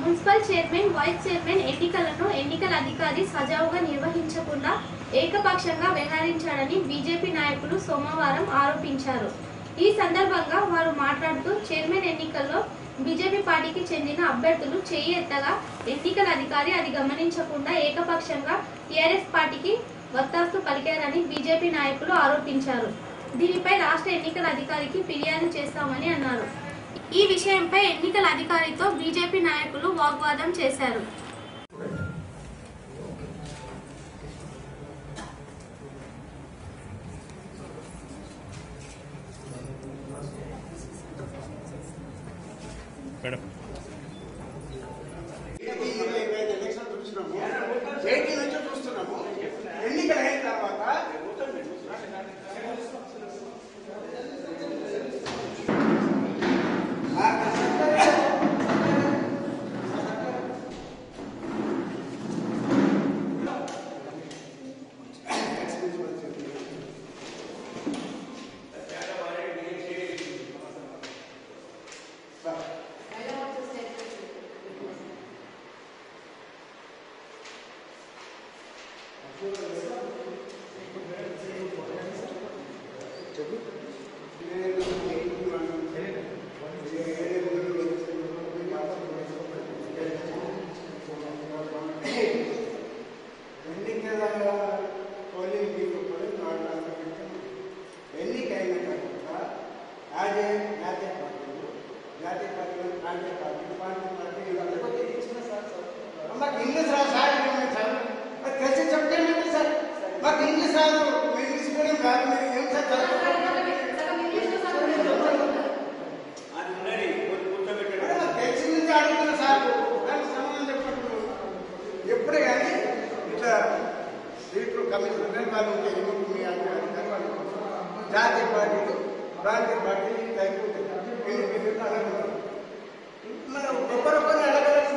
Municipal chairman vice chairman ఎన్నికలను ఎన్నికల అధికారి సజావుగా నిర్వహించకుండా ఏకపక్షంగా వ్యవహరించాడని బీజేపీ నాయకులు సోమవారం ఆరోపించారు ఈ సందర్భంగా వారు మాట్లాడుతూ చైర్మన్ ఎన్నికల్లో బీజేపీ పార్టీకి చెందిన అభ్యర్థులు చేయి ఎత్తగా ఎన్నికల అధికారి అది గమనించకుండా ఏకపక్షంగా టీఆర్ఎస్ పార్టీకి వత్తాసు పలికారని బీజేపీ నాయకులు ఆరోపించారు దీనిపై రాష్ట్ర ఎన్నికల అధికారికి ఫిర్యాదు చేస్తామని అన్నారు ఈ విషయంపై ఎన్నికల అధికారితో బీజేపీ నాయకులు వాగ్వాదం చేశారు మేడం ఇది ఇరవై ఐదు ఎలక్షన్ చూస్తున్నాము ఎయిటీ నుంచి చూస్తున్నాము ఎన్నికలు అయిన తర్వాత ఎన్నికల పోలింగ్ తీసుకుని ఎన్నికైన తర్వాత రాజే జాతీయ పార్టీలు జాతీయ పార్టీలు కాంగ్రెస్ పార్టీలు పార్టీ పార్టీ మాకు ఇంగ్లీష్ రాదు సార్ మేము చదువు మరి తెలిసి చెప్తే ఏంటి సార్ మాకు ఇంగ్లీష్ రాదు మేము ఇంగ్లీష్ మీడియం కాదు మీరు ఏం సార్ చదువుకుంటారు తెలిసి నుంచి అడుగుతున్నా సార్ దానికి సమాధానం చెప్పండి ఎప్పుడే కానీ ఇట్లా సీట్లు కమిషన్ వాళ్ళు ఉంటే ఎందుకు మీ అధికారులు వాళ్ళు జాతీయ పార్టీలు ప్రాంతీయ పార్టీలు ఇట్లా అయిపోతాయి ఎన్ని ఎన్ని అడగదు మనం ఒక్కరొక్కరిని అడగలేదు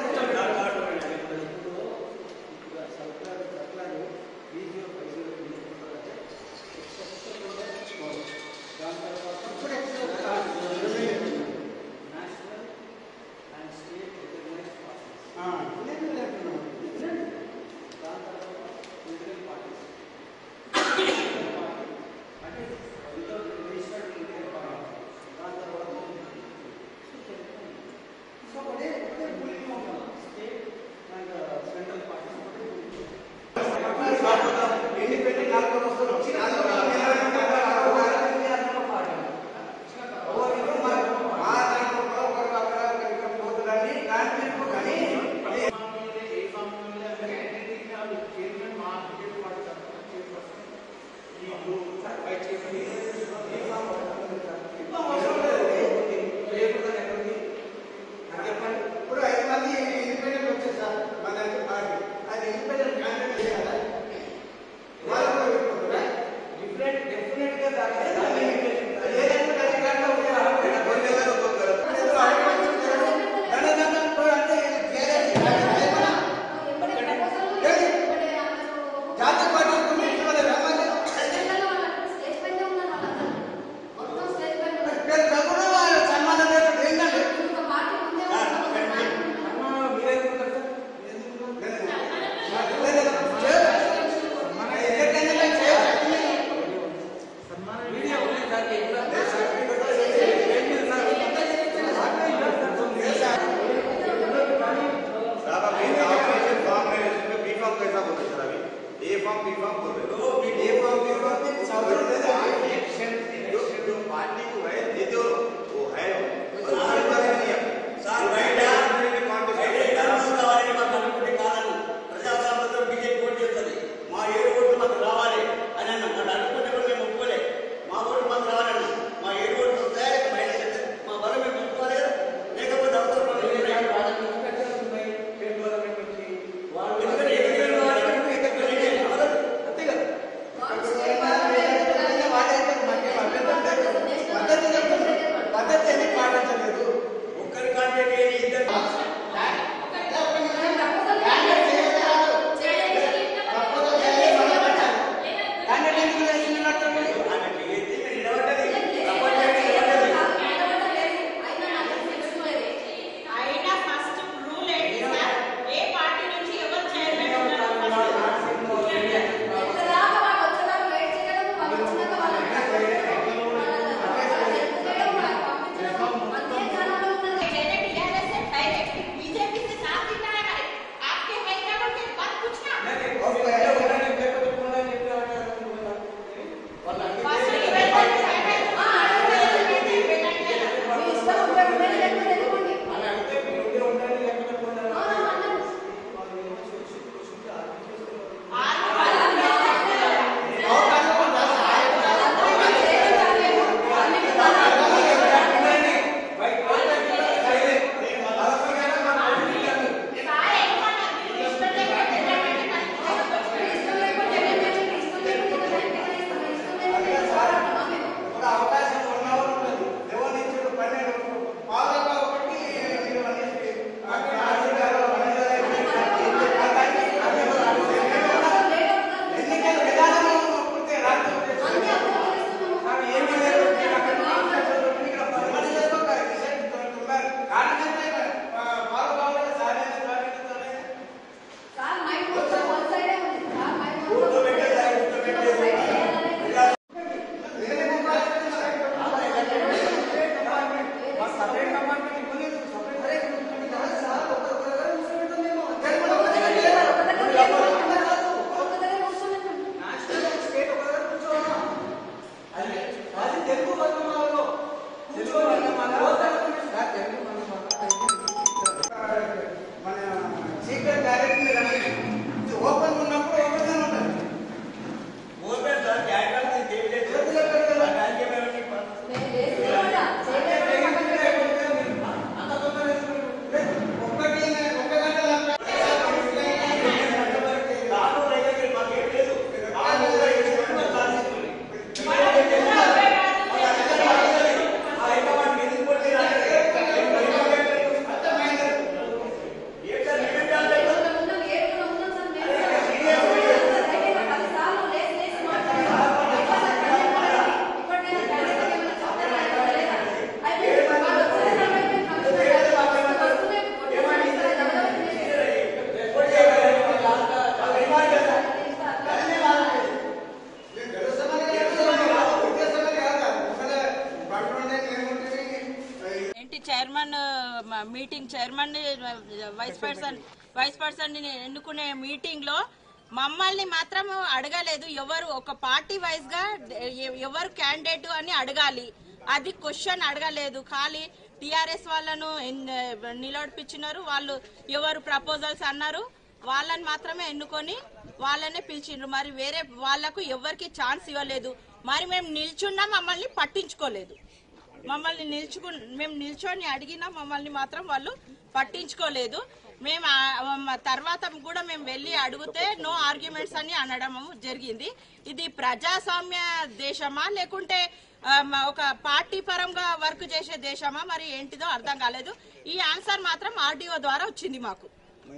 వైస్ పర్సన్ వైస్ పర్సన్ ని ఎన్నుకునే మీటింగ్ లో మమ్మల్ని మాత్రం అడగలేదు ఎవరు ఒక పార్టీ వైజ్ గా ఎ- ఎవరు క్యాండిడేట్ అని అడగాలి అది క్వశ్చన్ అడగలేదు ఖాళీ టిఆర్ఎస్ వాళ్ళను ఎన్- నిలబడిపించినారు వాళ్ళు ఎవరు ప్రపోజల్స్ అన్నారు వాళ్ళని మాత్రమే ఎన్నుకొని వాళ్ళనే పిలిచిండ్రు మరి వేరే వాళ్ళకు ఎవరికి ఛాన్స్ ఇవ్వలేదు మరి మేము నిల్చున్నా మమ్మల్ని పట్టించుకోలేదు మమ్మల్ని నిల్చుకు మేము నిల్చొని అడిగినా మమ్మల్ని మాత్రం వాళ్ళు పట్టించుకోలేదు మేము ఆ- ఆ తర్వాత కూడా మేము వెళ్ళి అడిగితే నో ఆర్గ్యుమెంట్స్ అని అనడం జరిగింది ఇది ప్రజాస్వామ్య దేశమా లేకుంటే ఆ, మ- ఒక పార్టీ పరంగా వర్క్ చేసే దేశమా మరి ఏంటిదో అర్థం కాలేదు ఈ ఆన్సర్ మాత్రం ఆర్డీఓ ద్వారా వచ్చింది మాకు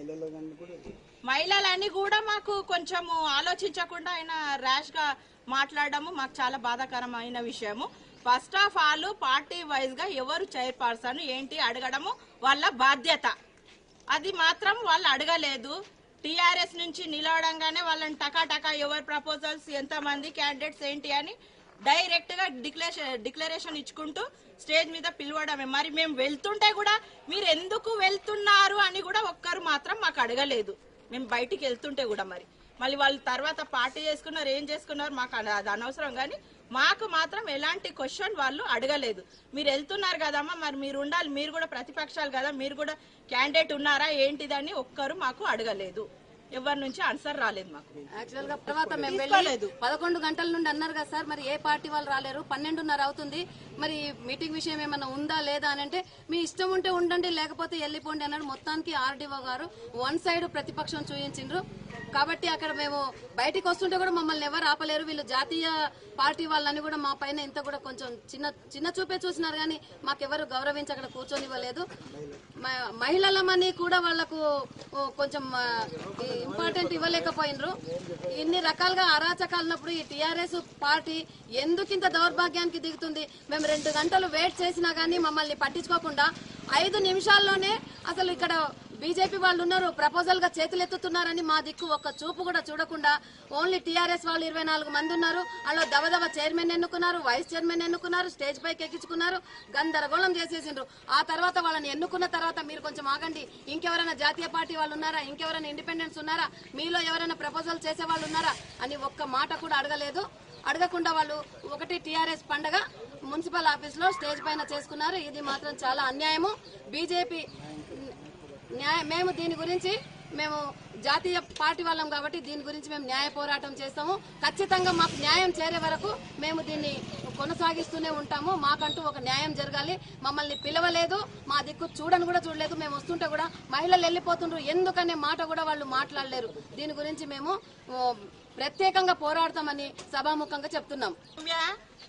మహిళలని కూడా మాకు కొంచెము ఆలోచించకుండా ఆయన ర్యాష్ గా మాట్లాడడము మాకు చాలా బాధాకరమైన విషయము first of all party wise గా ఎవరు చైర్పర్సన్ ఏంటి అడగడము వాళ్ళ బాధ్యత అది మాత్రం వాళ్ళు అడగలేదు టిఆర్ఎస్ నుంచి నిలవడంగానే వాళ్ళని టకా టకా ఎవరు ప్రపోజల్స్ ఎంత మంది క్యాండిడేట్స్ ఏంటి అని డైరెక్ట్ గా డిక్లరేషన్ డిక్లరేషన్ ఇచ్చుకుంటూ స్టేజ్ మీద పిలవడమే మరి మేము వెళ్తుంటే కూడా మీరు ఎందుకు వెళ్తున్నారు అని కూడా ఒక్కరు మాత్రం మాకు అడగలేదు మేము బయటికి వెళ్తుంటే కూడా మరి మళ్ళీ వాళ్ళు తర్వాత పార్టీ చేసుకున్నారు ఏం చేసుకున్నారు మాకు అది అది అనవసరం కానీ మాకు మాత్రం ఎలాంటి క్వశ్చన్ వాళ్ళు అడగలేదు మీరు వెళ్తున్నారు కదమ్మా మరి మీరు ఉండాలి మీరు కూడా ప్రతిపక్షాలు కదా మీరు కూడా క్యాండిడేట్ ఉన్నారా ఏంటిదని ఒక్కరు మాకు అడగలేదు ఎవరి నుంచి ఆన్సర్ రాలేదు మాకు యాక్చువల్ గా తర్వాత మేము తీసుకోలేదు. వెళ్ళి పదకొండు గంటల నుండి అన్నారు కదా సార్ మరి ఏ పార్టీ వాళ్ళు రాలేరు పన్నెండున్నర అవుతుంది మరి మీటింగ్ విషయం ఏమైనా ఉందా లేదా అని అంటే మీ ఇష్టం ఉంటే ఉండండి లేకపోతే వెళ్ళిపోండి అన్నాడు మొత్తానికి ఆర్డీఓ గారు వన్ సైడ్ ప్రతిపక్షం చూపించిండ్రు కాబట్టి అక్కడ మేము బయటికి వస్తుంటే కూడా మమ్మల్ని ఎవరు ఆపలేరు వీళ్ళు జాతీయ పార్టీ వాళ్ళని కూడా మా పైన ఇంత కూడా కొంచెం చిన్న చిన్న చూపే చూసినారు కానీ మాకెవరు గౌరవించి అక్కడ కూర్చొనివ్వలేదు మ- మహిళలమని కూడా వాళ్లకు ఓ, కొంచెం ఇంపార్టెంట్ ఇవ్వలేకపోయినరు ఇన్ని రకాలుగా అరాచకాలున్నప్పుడు ఈ టిఆర్ఎస్ పార్టీ ఎందుకు ఇంత దౌర్భాగ్యానికి దిగుతుంది మేము రెండు గంటలు వెయిట్ చేసినా గానీ మమ్మల్ని పట్టించుకోకుండా ఐదు నిమిషాల్లోనే అసలు ఇక్కడ బీజేపీ వాళ్ళు ఉన్నారు ప్రపోజల్ గా చేతులు ఎత్తుతున్నారని మా దిక్కు ఒక్క చూపు కూడా చూడకుండా ఓన్లీ టీఆర్ఎస్ వాళ్ళు ఇరవై నాలుగు మంది ఉన్నారు వాళ్ళు దవదవ చైర్మన్ ఎన్నుకున్నారు వైస్ చైర్మన్ ఎన్నుకున్నారు స్టేజ్ పైకి ఎక్కించుకున్నారు గందరగోళం చేసేసిండ్రు ఆ తర్వాత వాళ్ళని ఎన్నుకున్న తర్వాత మీరు కొంచెం ఆగండి ఇంకెవరైనా జాతీయ పార్టీ వాళ్ళు ఉన్నారా ఇంకెవరైనా ఇండిపెండెన్స్ ఉన్నారా మీలో ఎవరైనా ప్రపోజల్ చేసే వాళ్ళు ఉన్నారా అని ఒక్క మాట కూడా అడగలేదు అడగకుండా వాళ్ళు ఒకటి టీఆర్ఎస్ పండగ మున్సిపల్ ఆఫీస్ లో స్టేజ్ పైన చేసుకున్నారు ఇది మాత్రం చాలా అన్యాయము బీజేపీ న్యాయ మేము దీని గురించి మేము జాతీయ పార్టీ వాళ్ళం కాబట్టి దీని గురించి మేము న్యాయ పోరాటం చేస్తాము ఖచ్చితంగా మాకు న్యాయం చేరే వరకు మేము దీన్ని కొనసాగిస్తూనే ఉంటాము మాకంటూ ఒక న్యాయం జరగాలి మమ్మల్ని పిలవలేదు మా దిక్కు చూడని కూడా చూడలేదు మేము వస్తుంటే కూడా మహిళలు వెళ్ళిపోతుండ్రు ఎందుకనే మాట కూడా వాళ్ళు మాట్లాడలేరు దీని గురించి మేము ఓ, ప్రత్యేకంగా పోరాడతామని సభాముఖంగా చెప్తున్నాం సౌమ్య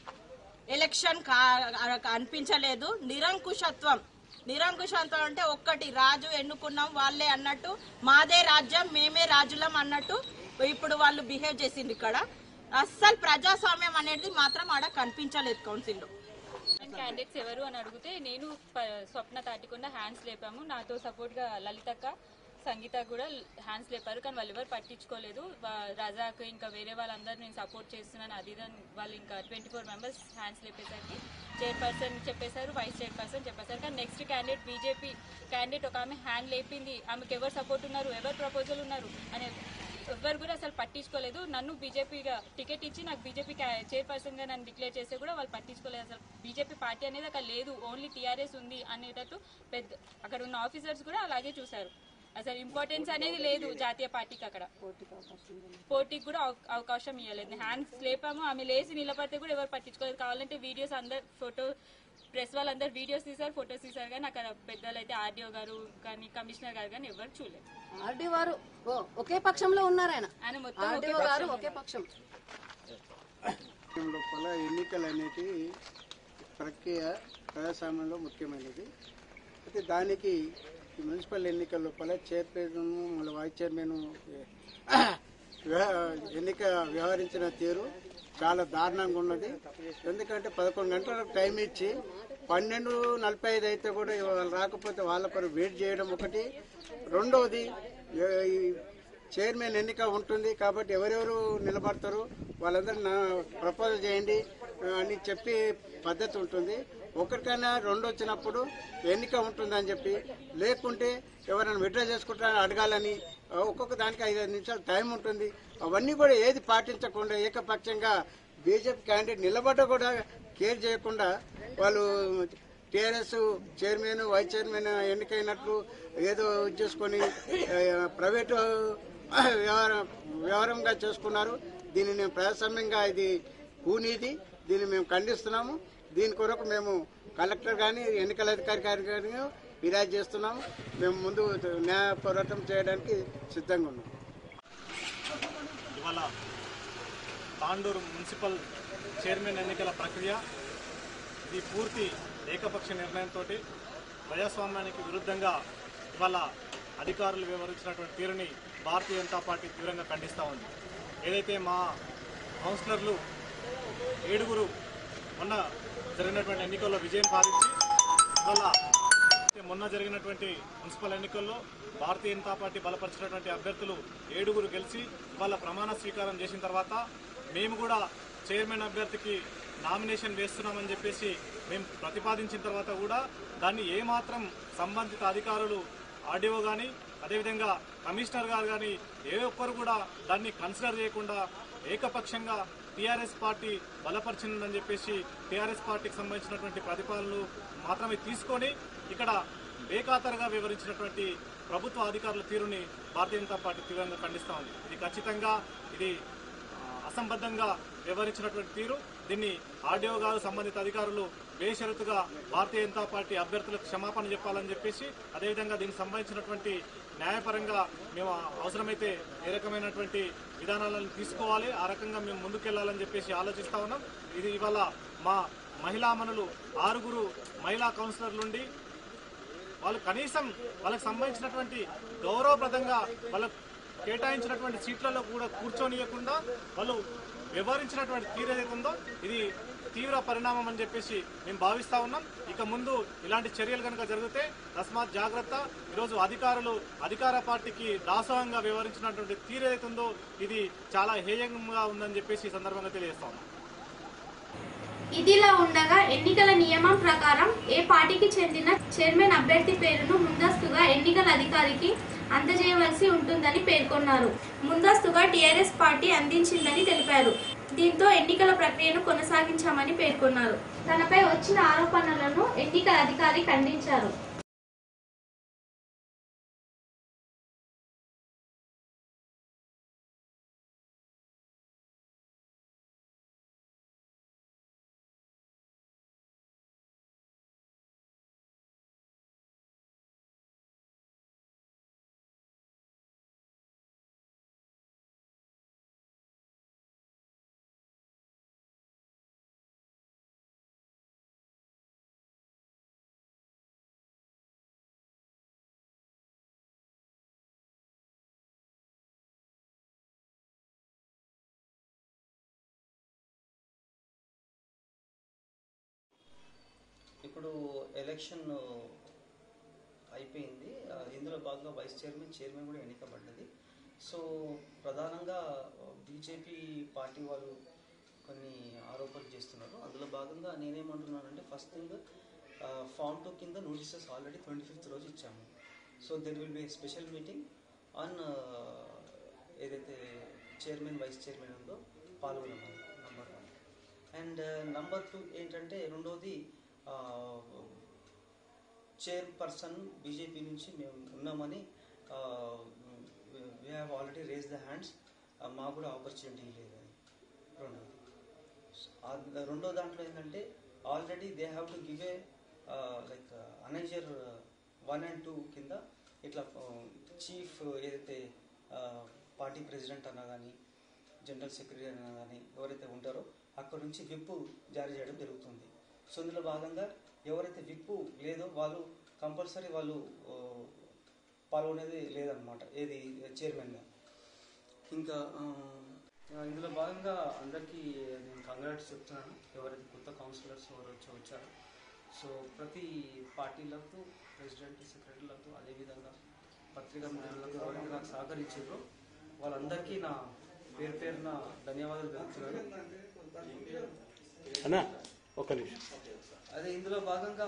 ఎలక్షన్ కా- అనిపించలేదు నిరంకుశత్వం నిరంకుశత్వం అంటే ఒక్కటి రాజు ఎన్నుకున్నాం వాళ్ళే అన్నట్టు మాదే రాజ్యం మేమే రాజులం అన్నట్టు ఇప్పుడు వాళ్ళు బిహేవ్ చేసింది ఇక్కడ అస్సలు ప్రజాస్వామ్యం అనేది మాత్రం ఆడ కనిపించలేదు కౌన్సిల్లో క్యాండిడేట్స్ ఎవరు అని అడిగితే నేను ప- స్వప్న తాటికొండ హ్యాండ్స్ లేపాము నాతో సపోర్ట్ గా లలితక్క సంగీత కూడా హ్యాండ్స్ లేపారు కానీ వాళ్ళు ఎవరు పట్టించుకోలేదు వా- రజాక్ ఇంకా వేరే వాళ్ళందరూ నేను సపోర్ట్ చేస్తున్నాను అది ఇది అని వాళ్ళు ఇంకా ట్వంటీ ఫోర్ మెంబర్స్ హ్యాండ్స్ లేపేసరికి చైర్పర్సన్ చెప్పేశారు వైస్ చైర్పర్సన్ చెప్పేశారు కానీ నెక్స్ట్ క్యాండిడేట్ బీజేపీ క్యాండిడేట్ ఒక ఆమె హ్యాండ్ లేపింది ఆమెకు ఎవరు సపోర్ట్ ఉన్నారు ఎవరు ప్రపోజల్ ఉన్నారు అని ఎవ్వరు కూడా అసలు పట్టించుకోలేదు నన్ను బీజేపీగా టికెట్ ఇచ్చి నాకు బీజేపీ చైర్పర్సన్ గా నన్ను డిక్లేర్ చేస్తే కూడా వాళ్ళు పట్టించుకోలేదు అసలు బీజేపీ పార్టీ అనేది అక్కడ లేదు ఓన్లీ టీఆర్ఎస్ ఉంది అనేటట్టు పెద్ద అక్కడ ఉన్న ఆఫీసర్స్ కూడా అలాగే చూశారు అసలు ఇంపార్టెన్స్ అనేది లేదు జాతీయ పార్టీకి అక్కడ పోటీకి కూడా అవ- అవకాశం ఇవ్వలేదు హ్యాండ్స్ లేపాము ఆమె లేచి నిలబడితే కూడా ఎవరు పట్టించుకోలేదు కావాలంటే వీడియోస్ అందరు ఫోటో ప్రెస్ వాళ్ళందరూ వీడియోస్ తీశారు ఫొటోస్ తీశారు కానీ అక్కడ పెద్దలు అయితే ఆర్డీఓ గారు కానీ కమిషనర్ గారు కానీ ఎవరు చూడలేదు ఆర్డీ వారు ఓ, ఒకే పక్షంలో ఉన్నారు ఆయన ఆయన మొత్తం ఆర్డీఓ గారు ఒకే పక్షం లోపల ఎన్నికలు అనేటివి ప్రక్రియ ప్రజాస్వామ్యంలో ముఖ్యమైనది అయితే దానికి ఈ మున్సిపల్ ఎన్నికల లోపల చైర్మన్ మళ్ళీ వైస్ చైర్మన్ వ్యవ- ఎన్నిక వ్యవహరించిన తీరు చాలా దారుణంగా ఉన్నది ఎందుకంటే పదకొండు గంటలకు టైం ఇచ్చి పన్నెండు నలభై ఐదు అయితే కూడా వాళ్ళు రాకపోతే వాళ్ళ కొరకు వెయిట్ చేయడం ఒకటి రెండవది ఏ- ఈ చైర్మన్ ఎన్నిక ఉంటుంది కాబట్టి ఎవరెవరు నిలబడతారు వాళ్ళందరూ నా ప్రపోజల్ చేయండి ఆ, అని చెప్పి పద్ధతి ఉంటుంది ఒకటికైనా రెండు వచ్చినప్పుడు ఎన్నిక ఉంటుందని చెప్పి లేకుంటే ఎవరైనా విడ్రా చేసుకుంటారని అడగాలని ఆ, ఒక్కొక్క దానికి ఐదు ఐదు నిమిషాలు టైం ఉంటుంది అవన్నీ కూడా ఏది పాటించకుండా ఏకపక్షంగా బీజేపీ క్యాండిడేట్ నిలబడ్డ కూడా కేర్ చేయకుండా వాళ్ళు టీఆర్ఎస్ చైర్మన్ వైస్ చైర్మన్ ఎన్నికైనట్లు ఏదో ఇది చేసుకొని ఆ, ప్రైవేటు వ్యవహారం వ్యవహారంగా చేసుకున్నారు దీన్ని నేను ప్రజాస్వామ్యంగా ఇది పూనీది దీన్ని మేము ఖండిస్తున్నాము దీని కొరకు మేము కలెక్టర్ కానీ ఎన్నికల అధికారి గారి కానీ ఫిర్యాదు చేస్తున్నాము మేము ముందు న్యాయ పోరాటం చేయడానికి సిద్ధంగా ఉన్నాం ఇవాళ తాండూరు మున్సిపల్ చైర్మన్ ఎన్నికల ప్రక్రియ ఇది పూర్తి ఏకపక్ష నిర్ణయంతో ప్రజాస్వామ్యానికి విరుద్ధంగా ఇవాళ అధికారులు వివరించినటువంటి తీరుని భారతీయ జనతా పార్టీ తీవ్రంగా ఖండిస్తూ ఉంది ఏదైతే మా కౌన్సిలర్లు ఏడుగురు మొన్న జరిగినటువంటి ఎన్నికల్లో విజయం సాధించి ఇవాళ మొన్న జరిగినటువంటి మున్సిపల్ ఎన్నికల్లో భారతీయ జనతా పార్టీ బలపరిచినటువంటి అభ్యర్థులు ఏడుగురు గెలిచి వాళ్ళ ప్రమాణ స్వీకారం చేసిన తర్వాత మేము కూడా చైర్మన్ అభ్యర్థికి నామినేషన్ వేస్తున్నామని చెప్పేసి మేము ప్రతిపాదించిన తర్వాత కూడా దాన్ని ఏమాత్రం సంబంధిత అధికారులు ఆర్డీఓ కానీ అదేవిధంగా కమిషనర్ గారు కానీ ఏ ఒక్కరు కూడా దాన్ని కన్సిడర్ చేయకుండా ఏకపక్షంగా టీఆర్ఎస్ పార్టీ బలపరిచిందని చెప్పేసి టీఆర్ఎస్ పార్టీకి సంబంధించినటువంటి ప్రతిపాదనలు మాత్రమే తీసుకొని ఇక్కడ బేఖాతరుగా వివరించినటువంటి ప్రభుత్వ అధికారుల తీరుని భారతీయ జనతా పార్టీ తీవ్రంగా ఖండిస్తా ఉంది ఇది ఖచ్చితంగా ఇది ఆ, అసంబద్ధంగా వ్యవహరించినటువంటి తీరు దీన్ని ఆర్డీఓ గారు సంబంధిత అధికారులు బేషరతుగా భారతీయ జనతా పార్టీ అభ్యర్థులకు క్షమాపణ చెప్పాలని చెప్పేసి అదేవిధంగా దీనికి సంబంధించినటువంటి న్యాయపరంగా మేము అవసరమైతే ఏ రకమైనటువంటి విధానాలను తీసుకోవాలి ఆ రకంగా మేము ముందుకెళ్లాలని చెప్పేసి ఆలోచిస్తా ఉన్నాం ఇది ఇవాళ మా మహిళా మనులు ఆరుగురు మహిళా కౌన్సిలర్లుండి వాళ్ళు కనీసం వాళ్ళకి సంబంధించినటువంటి గౌరవప్రదంగా వాళ్ళకు కేటాయించినటువంటి సీట్లలో కూడా కూర్చోనియకుండా వాళ్ళు వ్యవహరించినటువంటి తీరు ఏదైతే ఉందో ఇది తీవ్ర పరిణామం అని చెప్పేసి మేము భావిస్తా ఉన్నాం ఇక ముందు ఇలాంటి చర్యలు కనుక జరిగితే తస్మాత్ జాగ్రత్త ఈరోజు అధికారులు అధికార పార్టీకి దాసోహంగా వ్యవహరించినటువంటి తీరు ఏదైతే ఉందో ఇది చాలా హేయంగా ఉందని చెప్పేసి ఈ సందర్భంగా తెలియజేస్తా ఉన్నాం ఇదిలా ఉండగా ఎన్నికల నియమం ప్రకారం ఏ పార్టీకి చెందిన చైర్మన్ అభ్యర్థి పేరును ముందస్తుగా ఎన్నికల అధికారికి అందజేయవలసి ఉంటుందని పేర్కొన్నారు ముందస్తుగా టీఆర్ఎస్ పార్టీ అందించిందని తెలిపారు దీంతో ఎన్నికల ప్రక్రియను కొనసాగించామని పేర్కొన్నారు తనపై వచ్చిన ఆరోపణలను ఎన్నికల అధికారి ఖండించారు ఇప్పుడు ఎలక్షన్ అయిపోయింది ఆ, ఇందులో భాగంగా వైస్ చైర్మన్ చైర్మన్ కూడా ఎన్నికబడ్డది సో ప్రధానంగా బీజేపీ పార్టీ వాళ్ళు కొన్ని ఆరోపణలు చేస్తున్నారు అందులో భాగంగా నేనేమంటున్నానంటే ఫస్ట్ థింగ్ ఫామ్ టూ కింద నోటీసెస్ ఆల్రెడీ ట్వంటీ ఫిఫ్త్ రోజు ఇచ్చాము so there will be special meeting on ఏదైతే చైర్మన్ వైస్ చైర్మన్ ఉందో పాల్గొనమని number one and number two ఏంటంటే రెండోది చైర్పర్సన్ బీజేపీ నుంచి మేము ఉన్నామని we have already raise the hands మాకు కూడా ఆపర్చునిటీ లేదని రెండోది ఆ రెండో దాంట్లో ఏంటంటే already they have to give a like అనైజర్ వన్ అండ్ టూ కింద ఇట్లా చీఫ్ ఏదైతే పార్టీ ప్రెసిడెంట్ అన్నా కానీ జనరల్ సెక్రటరీ అన్నా కానీ ఎవరైతే ఉంటారో అక్కడ నుంచి విప్పు జారీ చేయడం జరుగుతుంది సో ఇందులో భాగంగా ఎవరైతే విప్పు లేదో వాళ్ళు కంపల్సరీ వాళ్ళు ఆ, పాల్గొనేది లేదనమాట ఏది చైర్మన్గా ఇంకా ఆ, ఇందులో భాగంగా అందరికీ నేను కంగ్రాట్స్ చెప్తున్నాను ఎవరైతే కొత్త కౌన్సిలర్స్ ఎవరు వచ్చి వచ్చారో సో ప్రతి పార్టీలకు ప్రెసిడెంట్ సెక్రటరీలకు అదేవిధంగా పత్రికా మిత్రులకు ఎవరైతే నాకు సహకరించారో వాళ్ళందరికీ నా పేరు పేరున ధన్యవాదాలు తెలుపుతున్నాను అన్నా ఒక్క నిమిషం అదే ఇందులో భాగంగా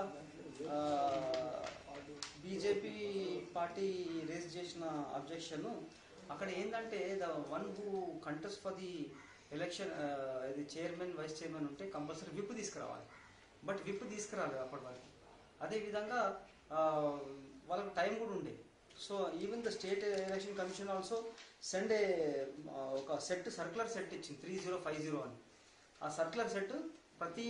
బీజేపీ పార్టీ రేస్ చేసిన అబ్జెక్షన్ అక్కడ ఏంటంటే the one who contest for the election ఇది చైర్మన్ వైస్ చైర్మన్ ఉంటే కంపల్సరీ విప్ తీసుకురావాలి బట్ విప్ తీసుకురాలేదు అప్పటి వరకు అదేవిధంగా ఆ, వాళ్ళకి టైం కూడా ఉండే so even the state election commission also send a ఒక సెట్ సర్కులర్ సెట్ ఇచ్చింది త్రీ జీరో ఫైవ్ జీరో అని ఆ సర్కులర్ సెట్ ప్రతి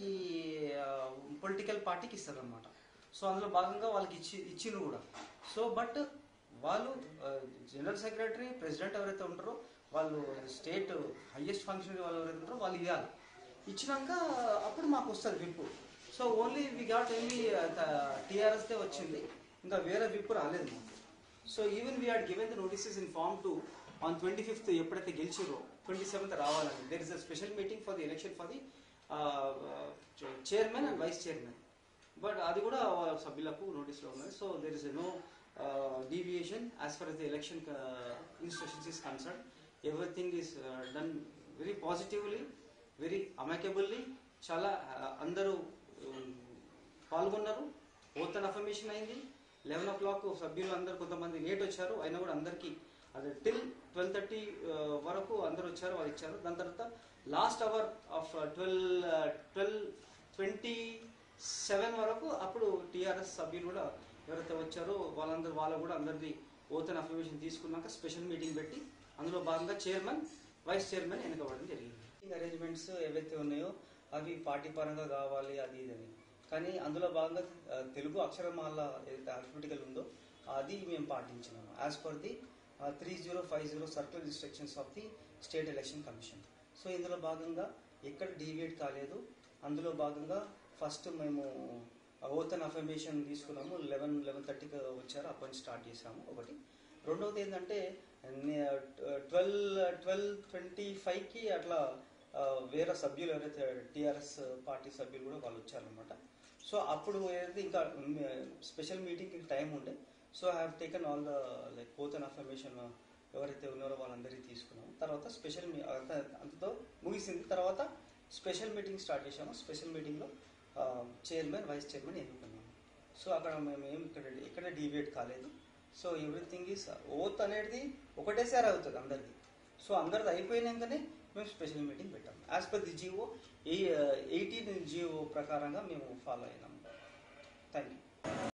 పొలిటికల్ పార్టీకి ఇస్తారు అనమాట సో అందులో భాగంగా వాళ్ళకి ఇచ్చి ఇచ్చిండ్రు కూడా సో బట్ వాళ్ళు జనరల్ సెక్రటరీ ప్రెసిడెంట్ ఎవరైతే ఉంటారో వాళ్ళు స్టేట్ హైయెస్ట్ ఫంక్షన్ వాళ్ళు ఎవరైతే ఉంటారో వాళ్ళు ఇవ్వాలి ఇచ్చినాక అప్పుడు మాకు వస్తుంది whip so only we got only టీఆర్ఎస్దే వచ్చింది ఇంకా వేరే విప్పు రాలేదు మాకు so even we had given the notices in form two on twenty fifth ఎప్పుడైతే గెలిచిరో ట్వంటీ సెవెంత్ రావాలని there is a special meeting for the election for the chairman and vice chairman but అది కూడా వాళ్ళ సభ్యులకు నోటీస్లో ఉన్నది so there is no deviation as far the election instructions is concern everything is done very positively very amicably చాలా uh, అందరూ um, పాల్గొన్నారు oath and affirmation అయింది లెవెన్ ఓ క్లాక్ సభ్యులు అందరు కొంతమంది లేట్ వచ్చారు అయినా కూడా అందరికీ అదే టిల్ ట్వెల్వ్ థర్టీ వరకు అందరు వచ్చారు వాళ్ళు ఇచ్చారు దాని తర్వాత last hour of twelve twelve twenty seven వరకు అప్పుడు టీఆర్ఎస్ సభ్యులు కూడా ఎవరైతే వచ్చారో వాళ్ళందరూ వాళ్ళు కూడా అందరిది ఓత్ అండ్ అఫర్మేషన్ తీసుకున్నాక స్పెషల్ మీటింగ్ పెట్టి అందులో భాగంగా చైర్మన్ వైస్ చైర్మన్ ఎన్నుకోవడం జరిగింది అరేంజ్మెంట్స్ ఏవైతే ఉన్నాయో అవి పార్టీ పరంగా కావాలి అది ఇది అని కానీ అందులో భాగంగా ఆ, తెలుగు అక్షరమాల ఏదైతే ఆల్ఫబెటికల్ ఉందో అది మేము పాటించినాము as per the three zero five zero circular instructions of the state election commission so ఇందులో భాగంగా ఎక్కడ డీవియేట్ కాలేదు అందులో భాగంగా ఫస్ట్ మేము ఓత్ అండ్ అఫర్మేషన్ తీసుకున్నాము లెవెన్ లెవెన్ థర్టీకి వచ్చారు అప్పటి నుంచి స్టార్ట్ చేసాము ఒకటి రెండవది ఏంటంటే ట్వెల్వ్ ట్వెల్వ్ ట్వంటీ ఫైవ్కి అట్లా ఆ, వేరే సభ్యులు ఎవరైతే టీఆర్ఎస్ పార్టీ సభ్యులు కూడా వాళ్ళు వచ్చారనమాట సో అప్పుడు ఏదైతే ఇంకా స్పెషల్ మీటింగ్కి టైం ఉండే so I have taken all the like oath and affirmation ఎవరైతే ఉన్నారో వాళ్ళందరికీ తీసుకున్నాము తర్వాత స్పెషల్ మీ అంత- అంతతో ముగిసింది తర్వాత స్పెషల్ మీటింగ్ స్టార్ట్ చేసాము స్పెషల్ మీటింగ్లో చైర్మన్ వైస్ చైర్మన్ ఎన్నుకున్నాము సో అక్కడ మేము ఏం ఇక్కడ ఎక్కడ డీవియేట్ కాలేదు సో ఎవ్రీథింగ్ ఈస్ ఓత్ అనేది ఒకటేసారి అవుతుంది అందరిది సో అందరిది అయిపోయినాకనే మేము స్పెషల్ మీటింగ్ పెట్టాము as per the GO eighteen GO ప్రకారంగా మేము ఫాలో అయినాము థ్యాంక్ యూ